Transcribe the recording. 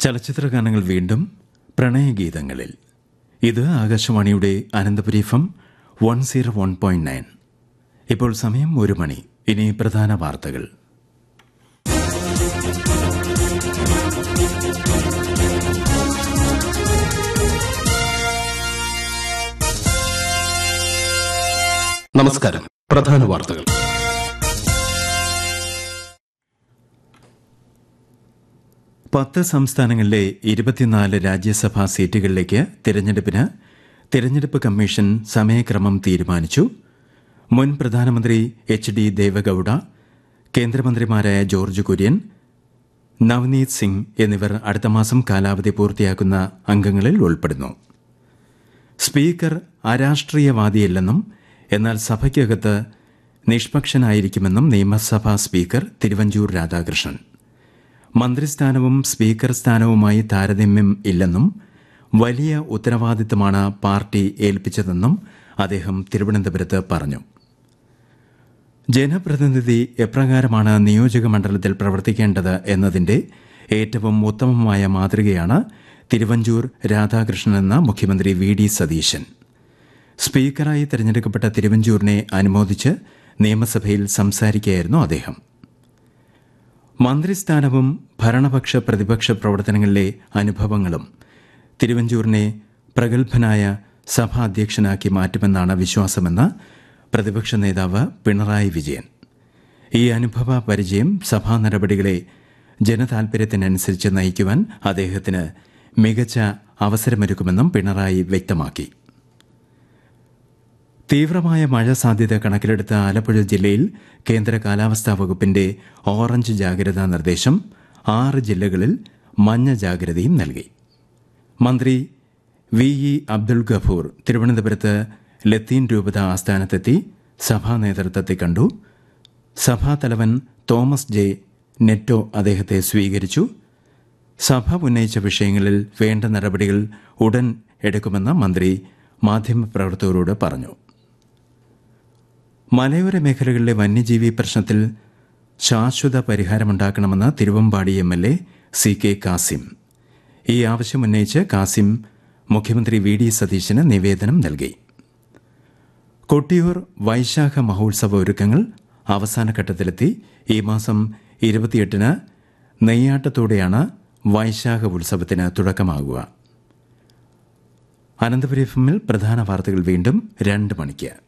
ചലച്ചിത്ര ഗാനങ്ങൾ വീണ്ടും പ്രണയഗീതങ്ങളിൽ ഇത് ആകാശവാണിയുടെ Ananthapuri F M one zero one point nine ഇപ്പോൾ സമയം ഒരു മണി ഇനി പ്രധാന വാർത്തകൾ നമസ്കാരം പ്രധാന വാർത്തകൾ പത്ത് സംസ്ഥാനങ്ങളിലെ ഇരുപത്തിനാല് രാജ്യസഭാ സീറ്റുകളിലേക്ക് തിരഞ്ഞെടുപ്പിന് തിരഞ്ഞെടുപ്പ് കമ്മീഷൻ സമയക്രമം തീരുമാനിച്ചു മുൻ പ്രധാനമന്ത്രി എച്ച് ഡി ദേവഗൌഡ കേന്ദ്രമന്ത്രിമാരായ ജോർജ് കുര്യൻ നവനീത് സിംഗ് എന്നിവർ അടുത്ത മാസം കാലാവധി പൂർത്തിയാക്കുന്ന അംഗങ്ങളിൽ ഉൾപ്പെടുന്നു സ്പീക്കർ അരാഷ്ട്രീയവാദിയല്ലെന്നും എന്നാൽ സഭയ്ക്കകത്ത് നിഷ്പക്ഷനായിരിക്കുമെന്നും നിയമസഭാ സ്പീക്കർ തിരുവഞ്ചൂർ രാധാകൃഷ്ണൻ മന്ത്രിസ്ഥാനവും സ്പീക്കർ സ്ഥാനവുമായി താരതമ്യം ഇല്ലെന്നും വലിയ ഉത്തരവാദിത്തമാണ് പാർട്ടി ഏൽപ്പിച്ചതെന്നും അദ്ദേഹം തിരുവനന്തപുരത്ത് പറഞ്ഞു ജനപ്രതിനിധി എപ്രകാരമാണ് നിയോജക മണ്ഡലത്തിൽ പ്രവർത്തിക്കേണ്ടത് എന്നതിന്റെ ഏറ്റവും ഉത്തമമായ മാതൃകയാണ് തിരുവഞ്ചൂർ രാധാകൃഷ്ണനെന്ന മുഖ്യമന്ത്രി വി ഡി സതീശൻ സ്പീക്കറായി തെരഞ്ഞെടുക്കപ്പെട്ട തിരുവഞ്ചൂരിനെ അനുമോദിച്ച് നിയമസഭയിൽ സംസാരിക്കുകയായിരുന്നു അദ്ദേഹം മന്ത്രിസ്ഥാനവും ഭരണപക്ഷ പ്രതിപക്ഷ പ്രവർത്തനങ്ങളിലെ അനുഭവങ്ങളും തിരുവഞ്ചൂരിനെ പ്രഗത്ഭനായ സഭാ അധ്യക്ഷനാക്കി മാറ്റുമെന്നാണ് വിശ്വാസമെന്ന് പ്രതിപക്ഷ നേതാവ് പിണറായി വിജയൻ ഈ അനുഭവ പരിചയം സഭാ നടപടികളെ ജനതാൽപര്യത്തിനനുസരിച്ച് നയിക്കുവാൻ അദ്ദേഹത്തിന് മികച്ച അവസരമൊരുക്കുമെന്നും പിണറായി വ്യക്തമാക്കി തീവ്രമായ മഴ സാധ്യത കണക്കിലെടുത്ത ആലപ്പുഴ ജില്ലയിൽ കേന്ദ്ര കാലാവസ്ഥാ വകുപ്പിന്റെ ഓറഞ്ച് ജാഗ്രതാ നിർദ്ദേശം ആറ് ജില്ലകളിൽ മഞ്ഞ ജാഗ്രതയും നൽകി മന്ത്രി വി ഇ അബ്ദുൾ ഗഫൂർ തിരുവനന്തപുരത്ത് ലത്തീൻ രൂപത ആസ്ഥാനത്തെത്തി സഭാ നേതൃത്വത്തെ കണ്ടു സഭാതലവൻ തോമസ് ജെ നെറ്റോ അദ്ദേഹത്തെ സ്വീകരിച്ചു സഭ ഉന്നയിച്ച വിഷയങ്ങളിൽ വേണ്ട നടപടികൾ ഉടൻ എടുക്കുമെന്ന് മന്ത്രി മാധ്യമപ്രവർത്തകരോട് പറഞ്ഞു മലയോര മേഖലകളിലെ വന്യജീവി പ്രശ്നത്തിൽ ശാശ്വത പരിഹാരമുണ്ടാക്കണമെന്ന് Thiruvambady M L A C K Kasim ഈ ആവശ്യമുന്നയിച്ച് കാസിം മുഖ്യമന്ത്രി വി ഡി സതീശന് നിവേദനം നൽകി കൊട്ടിയൂർ വൈശാഖ മഹോത്സവ ഒരുക്കങ്ങൾ അവസാന ഘട്ടത്തിലെത്തി ഈ മാസം ഇരുപത്തിയെട്ടിന് നെയ്യാട്ടത്തോടെയാണ് വൈശാഖ ഉത്സവത്തിന് തുടക്കമാകുക അനന്തപുരി എഫ് എമ്മിൽ പ്രധാന വാർത്തകൾ വീണ്ടും രണ്ട് മണിക്ക്